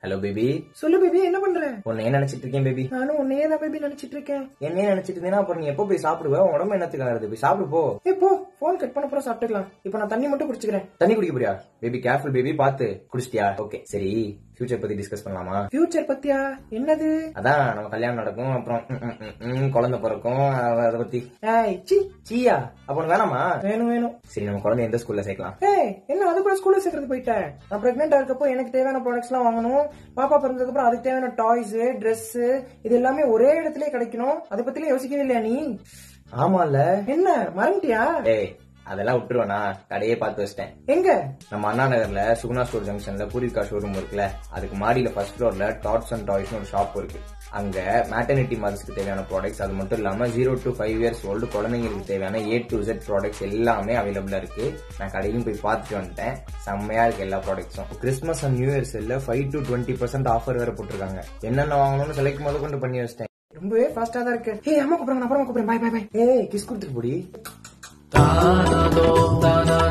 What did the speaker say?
hello baby சொல்லு baby என்ன பண்ற உன்னையே நினைச்சிட்டு இருக்கேன் பேபி நானும் உன்னையே தான் பேபி நினைச்சிட்டு இருக்கேன் என்னையே நினைச்சிட்டு இருந்தேன்னா அப்புறம் நீ எப்போ போய் சாப்பிடுவ உன் உடம்பு என்னத்துக்கு ஆகுது போய் சாப்பிடு போ ஏ போ போன் கட் பண்ண அப்புறம் சாப்பிட்டுக்கலாம் இப்போ நான் தண்ணி மட்டும் குடிச்சுக்கிறேன் தண்ணி குடிக்க போறியா பேபி கேர்ஃபுல் பேபி பாத்து குடிச்சிட்டியா ஓகே சரி ஃபியூச்சர் பத்தி டிஸ்கஸ் பண்ணலாமா ஃபியூச்சர் பத்தியா என்னது அதான் நம்ம கல்யாணம் நடக்கும் அப்புறம் ம், ம், ம், ம், குழந்தை பிறக்கும் அஹ் அதை பத்தி ஏய் சி சீயா அப்ப உனக்கு வேணாமா வேணும் வேணும் சரி நம்ம குழந்தை எந்த ஸ்கூல்ல சேர்க்கலாம் ஏய் என்ன அது கூட ஸ்கூல்ல சேர்க்கறது போயிட்டேன் நான் பிரெக்னெண்டா இருக்கப்போ எனக்கு தேவையான ப்ராடக்ட்ஸ் எல்லாம் வாங்கணும் பாப்பா பிறந்ததுக்கு அப்புறம் அதுக்கு தேவையான டாய்ஸ் Dress இது எல்லாமே ஒரே இடத்துல கிடைக்கணும் அதை பத்திலாம் யோசிக்கவே இல்லையா நீ ஆமால என்ன மறந்துட்டியா ஏய் அதெல்லாம் விட்டுருவேனா கடையே பார்த்து வச்சிட்டேன் எங்க நம்ம அண்ணா நகர்ல சுகுணா ஸ்டோர் ஜங்ஷன்ல பூரிகா ஷோரூம் இருக்குல்ல அதுக்கு மாடியில ஃபர்ஸ்ட் ஃப்ளோர்ல டாட்ஸ் அண்ட் டாய்ஸ்னு ஒரு ஷாப் இருக்கு அங்க மேட்டர்னிட்டி மதர்ஸ்க்கு தேவையான ப்ராடக்ட்ஸ் அது மட்டும் இல்லாம zero to five years old குழந்தைங்களுக்கு தேவையான ஏ டு Z ப்ராடக்ட்ஸ் எல்லாமே அவைலபிளா இருக்கு நான் கடையிலும் போய் பார்த்துட்டு வந்துட்டேன் செம்மையா இருக்கு எல்லா ப்ராடக்ட்ஸும் கிறிஸ்மஸ் அண்ட் நியூ இயர்ஸ் இல்ல five to twenty percent offer வேற போட்டிருக்காங்க என்னென்ன வாங்கணும்னு செலக்ட் முதல் கொண்டு பண்ணி வச்சிட்டேன் ரொம்பவே ஃபாஸ்டா தான் இருக்கு ஏய் அம்மா கூப்பிடுறாங்க நான் அப்புறமா கூப்பிடுறேன் பை பை பை ஏய் கிஸ் கொடுத்துட்டு போடி தானதோ தானா